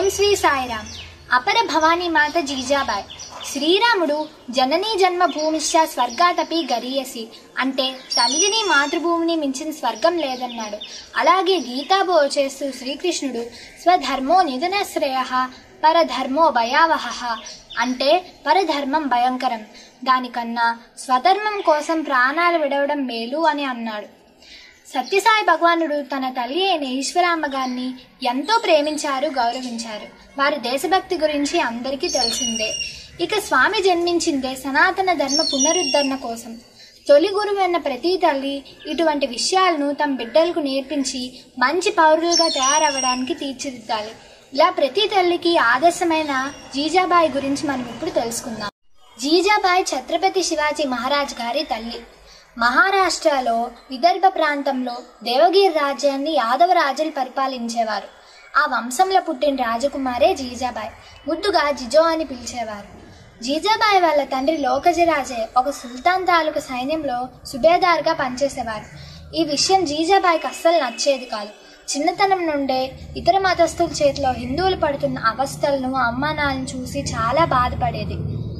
శ్రీ సాయిరాం అపర భవానీ మాత జీజాబాయ్ శ్రీరాముడు జననీ జన్మ భూమిశ్చ స్వర్గాతపి గరీయసి అంటే తల్లిని మాతృభూమిని మించిన స్వర్గం లేదన్నాడు అలాగే గీతాబో చేస్తూ శ్రీకృష్ణుడు స్వధర్మో నిధన శ్రేయ పరధర్మో భయావహ అంటే పరధర్మం భయంకరం దానికన్నా స్వధర్మం కోసం ప్రాణాలు విడవడం మేలు అని అన్నాడు సత్యసాయి భగవానుడు తన తల్లి అయిన ఈశ్వరాంబ గారిని ఎంతో ప్రేమించారు గౌరవించారు వారి దేశభక్తి గురించి అందరికీ తెలిసిందే ఇక స్వామి జన్మించిందే సనాతన ధర్మ పునరుద్ధరణ కోసం తొలి గురువైన ప్రతి తల్లి ఇటువంటి విషయాలను తమ బిడ్డలకు నేర్పించి మంచి పౌరులుగా తయారవ్వడానికి తీర్చిదిద్దాలి ఇలా ప్రతి తల్లికి ఆదర్శమైన జీజాబాయి గురించి మనం ఇప్పుడు తెలుసుకుందాం జీజాబాయి ఛత్రపతి శివాజీ మహారాజ్ గారి తల్లి మహారాష్ట్రలో విదర్భ ప్రాంతంలో దేవగిరి రాజ్యాన్ని యాదవ రాజులు పరిపాలించేవారు ఆ వంశంలో పుట్టిన రాజకుమారే జీజాబాయి ముద్దుగా జిజో అని పిలిచేవారు జీజాబాయి వాళ్ళ తండ్రి లోకజరాజే ఒక సుల్తాన్ తాలూకు సైన్యంలో సుబేదార్గా పనిచేసేవారు ఈ విషయం జీజాబాయికి అస్సలు నచ్చేది కాదు చిన్నతనం నుండే ఇతర మతస్థుల చేతిలో హిందువులు పడుతున్న అవస్థలను అవమానాలను చూసి చాలా బాధపడేది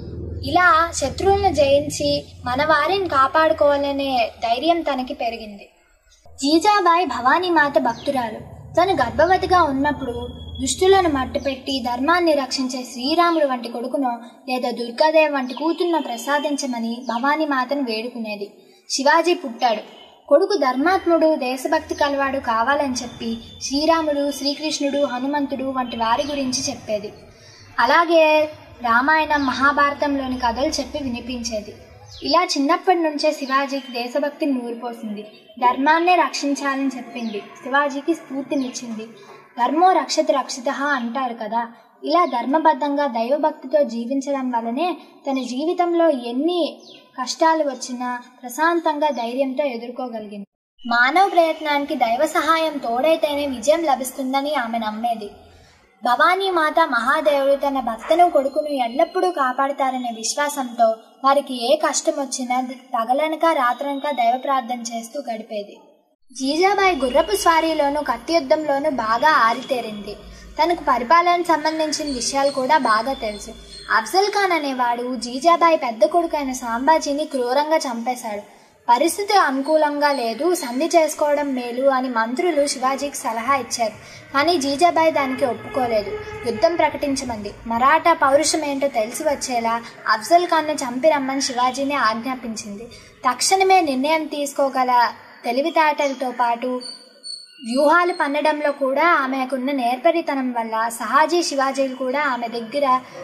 ఇలా శత్రువులను జయించి మన వారిని కాపాడుకోవాలనే ధైర్యం తనకి పెరిగింది జీజాబాయి భవానీమాత భక్తురాలు తను గర్భవతిగా ఉన్నప్పుడు దుష్టులను మట్టుపెట్టి ధర్మాన్ని రక్షించే శ్రీరాముడు వంటి కొడుకునో లేదా దుర్గాదేవి వంటి కూతుర్నో ప్రసాదించమని భవానీమాతను వేడుకునేది శివాజీ పుట్టాడు కొడుకు ధర్మాత్ముడు దేశభక్తి కలవాడు కావాలని చెప్పి శ్రీరాముడు శ్రీకృష్ణుడు హనుమంతుడు వంటి వారి గురించి చెప్పేది అలాగే రామాయణం మహాభారతంలోని కథలు చెప్పి వినిపించేది ఇలా చిన్నప్పటి నుంచే శివాజీకి దేశభక్తిని నూరిపోసింది ధర్మాన్నే రక్షించాలని చెప్పింది శివాజీకి స్ఫూర్తినిచ్చింది ధర్మో రక్షతి రక్షిత అంటారు కదా ఇలా ధర్మబద్ధంగా దైవభక్తితో జీవించడం వల్లనే తన జీవితంలో ఎన్ని కష్టాలు వచ్చినా ప్రశాంతంగా ధైర్యంతో ఎదుర్కోగలిగింది మానవ ప్రయత్నానికి దైవ సహాయం తోడైతేనే విజయం లభిస్తుందని ఆమె నమ్మేది భవానీ మాత మహాదేవుడు తన భర్తను కొడుకును ఎల్లప్పుడూ కాపాడుతారనే విశ్వాసంతో వారికి ఏ కష్టం వచ్చినా పగలనక రాత్రనక దైవ ప్రార్థన చేస్తూ గడిపేది జీజాబాయి గుర్రపు స్వారీలోనూ కత్తి యుద్ధంలోనూ బాగా ఆరితేరింది తనకు పరిపాలన సంబంధించిన విషయాలు కూడా బాగా తెలుసు అఫ్జల్ ఖాన్ అనేవాడు జీజాబాయి పెద్ద కొడుకైన సాంబాజీని క్రూరంగా చంపేశాడు పరిస్థితి అనుకూలంగా లేదు సంధి చేసుకోవడం మేలు అని మంత్రులు శివాజీకి సలహా ఇచ్చారు కానీ జీజాబాయి దానికి ఒప్పుకోలేదు యుద్ధం ప్రకటించమంది మరాఠా పౌరుషం ఏంటో తెలిసి వచ్చేలా అఫ్జల్ ఖాన్ను చంపి రమ్మని శివాజీని ఆజ్ఞాపించింది తక్షణమే నిర్ణయం తీసుకోగల తెలివితేటలతో పాటు వ్యూహాలు పన్నడంలో కూడా ఆమెకున్న నేర్పరితనం వల్ల సహాజీ శివాజీలు కూడా ఆమె దగ్గర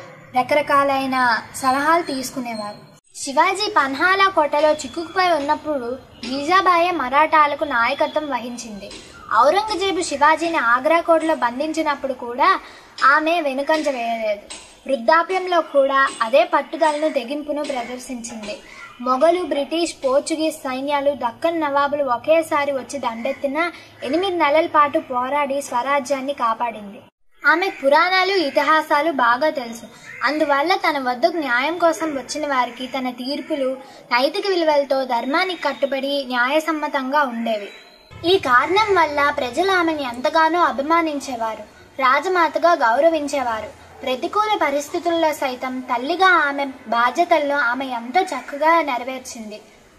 రకరకాలైన సలహాలు తీసుకునేవారు శివాజీ పన్హాలా కోటలో చిక్కుకుపోయి ఉన్నప్పుడు జీజాబాయే మరాఠాలకు నాయకత్వం వహించింది ఔరంగజేబు శివాజీని ఆగ్రా కోటలో బంధించినప్పుడు కూడా ఆమె వెనుకంజ వేయలేదు వృద్ధాప్యంలో కూడా అదే పట్టుదలను తెగింపును ప్రదర్శించింది మొఘలు బ్రిటిష్ పోర్చుగీస్ సైన్యాలు దక్కన్ నవాబులు ఒకేసారి వచ్చి దండెత్తిన ఎనిమిది నెలల పాటు పోరాడి స్వరాజ్యాన్ని కాపాడింది ఆమె పురాణాలు ఇతిహాసాలు బాగా తెలుసు అందువల్ల తన వద్దకు న్యాయం కోసం వచ్చిన వారికి తన తీర్పులు నైతిక విలువలతో ధర్మానికి కట్టుబడి న్యాయసమ్మతంగా ఉండేవి ఈ కారణం వల్ల ప్రజలు ఆమెను ఎంతగానో అభిమానించేవారు రాజమాతగా గౌరవించేవారు ప్రతికూల పరిస్థితుల్లో సైతం తల్లిగా ఆమె బాధ్యతల్లో ఆమె ఎంతో చక్కగా నెరవేర్చింది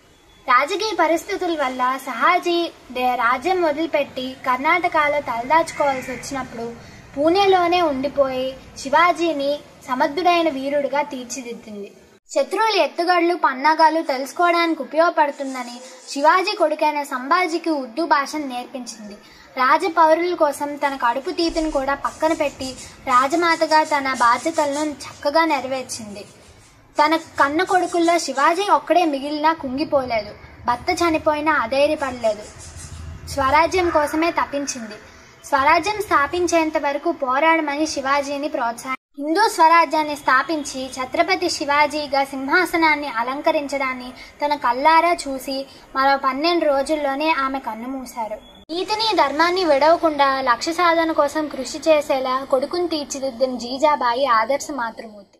రాజకీయ పరిస్థితుల వల్ల సహాజీ దే- రాజ్యం వదిలిపెట్టి కర్ణాటకలో తలదాచుకోవాల్సి వచ్చినప్పుడు పూణేలోనే ఉండిపోయి శివాజీని సమర్థుడైన వీరుడిగా తీర్చిదిద్దింది శత్రువుల ఎత్తుగడలు పన్నాగాలు తెలుసుకోవడానికి ఉపయోగపడుతుందని శివాజీ కొడుకైన సంభాజీకి ఉర్దూ భాషను నేర్పించింది రాజపౌరుల కోసం తన కడుపు తీపిని కూడా పక్కన పెట్టి రాజమాతగా తన బాధ్యతలను చక్కగా నెరవేర్చింది తన కన్న కొడుకుల్లో శివాజీ ఒక్కడే మిగిలినా కుంగిపోలేదు భర్త చనిపోయినా అధైర్యపడలేదు స్వరాజ్యం కోసమే తప్పించింది స్వరాజ్యం స్థాపించేంత వరకు పోరాడమని శివాజీని ప్రోత్సహి హిందూ స్వరాజ్యాన్ని స్థాపించి ఛత్రపతి శివాజీగా సింహాసనాన్ని అలంకరించడాన్ని తన కల్లారా చూసి మరో పన్నెండు రోజుల్లోనే ఆమె కన్నుమూశారు నీతిని ధర్మాన్ని విడవకుండా లక్ష్య సాధన కోసం కృషి చేసేలా కొడుకుని తీర్చిదిద్దిన జీజాబాయి ఆదర్శ మాతృమూర్తి